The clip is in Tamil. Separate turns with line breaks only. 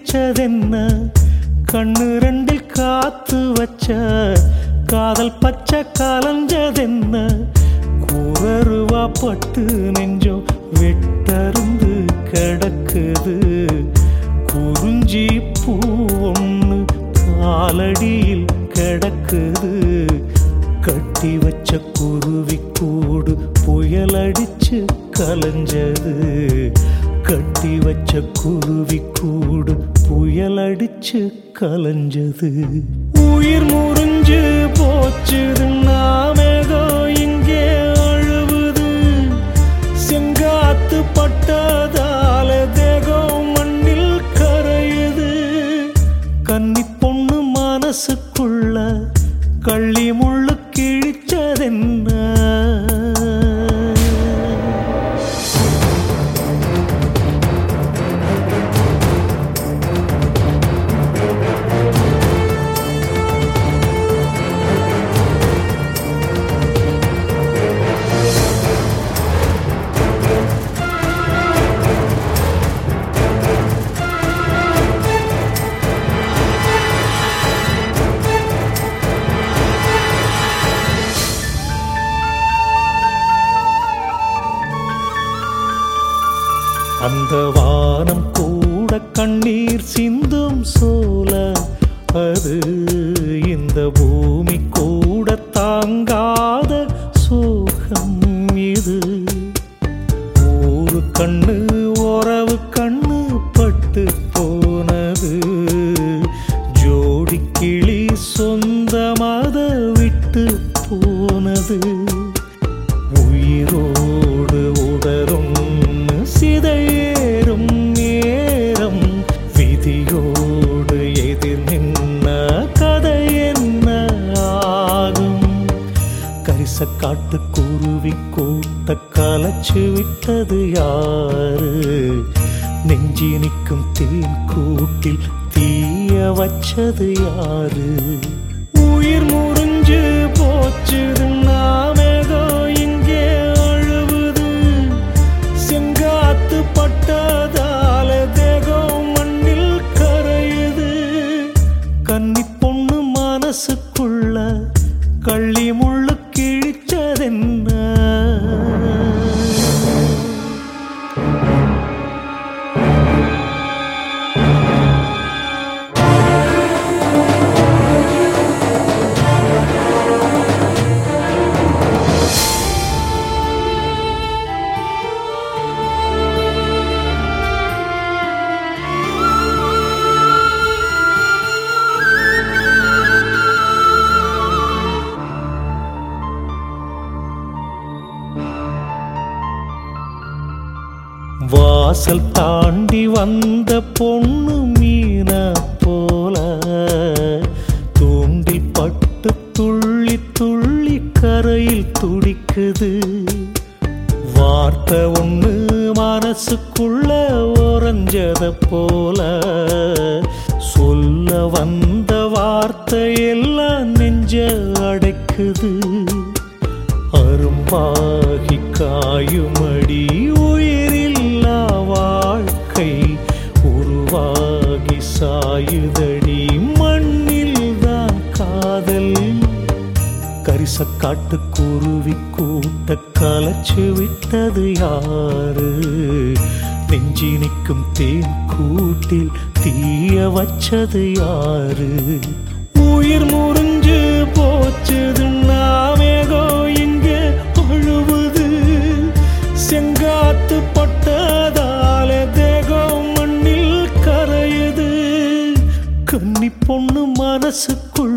கிழிச்சதென்ன கண்ணு ரெண்டில் காத்து வச்ச காதல் பச்சை கலஞ்சதென்ன குரருவா பட்டு நெஞ்சம் வெட்டருந்து கிடக்குது குறிஞ்சி பூ ஒன்று காலடியில் கிடக்குது கட்டி வச்ச குருவி கூடு புயல் அடிச்சு கலைஞ்சது கட்டி வச்ச குருவி கூடு புயல் அடிச்சு கலைஞ்சது உயிர் முறிஞ்சு போச்சுதுன்னா மேகம் இங்கே அழுவுது செங்காத்து பட்டதால தேகம் மண்ணில் கரையுது கன்னி பொண்ணு மனசுக்குள்ள கள்ளி முள்ளு கிழிச்சதென்ன அந்த வானம் கூட கண்ணீர் சிந்தும் சோல அது இந்த பூமி கூட தாங்காத சோகம் இது ஊரு கண்ணு உறவு கண்ணு பட்டு போனது ஜோடி கிளி சொந்தமாத விட்டு போனது உயிரோடு உடலும் சிதையேறும் நேரம் விதியோடு எதிர் நின்ன கதை என்ன ஆகும் கரிச காட்டு குருவி கூட்ட கலைச்சு விட்டது யாரு நெஞ்சி நிற்கும் தேன் கூட்டில் தீய வச்சது யாரு உயிர் முறிஞ்சு போச்சுது நாமேகோ இங்கே அழுவுது செங்காத்து பட்டதால தேகம் மண்ணில் கரையுது கன்னி பொண்ணு மனசுக்குள்ள கள்ளி முள்ளு கிழிச்சதென்ன வாசல் தாண்டி வந்த பொண்ணு மீன போல தூண்டில் பட்டு துள்ளி துள்ளி கரையில் துடிக்குது வார்த்தை ஒண்ணு மனசுக்குள்ள உறைஞ்சத போல சொல்ல வந்த வார்த்தை எல்லாம் நெஞ்ச அடைக்குது அரும்பாகி காயுமடி உயிரில்லா வாழ்க்கை உருவாகி சாயுதடி மண்ணில் தான் காதல் கரிச காட்டு குருவி கூட்ட கலைச்சு விட்டது யாரு நெஞ்சி நிற்கும் தேன் கூட்டில் தீய வச்சது யாரு உயிர் முறிஞ்சு போச்சுது நாமேகோ இங்கே அழுவுது செங்காத்து பட்டதால தேகம் மண்ணில் கரையுது கன்னி பொண்ணு மனசுக்குள்ள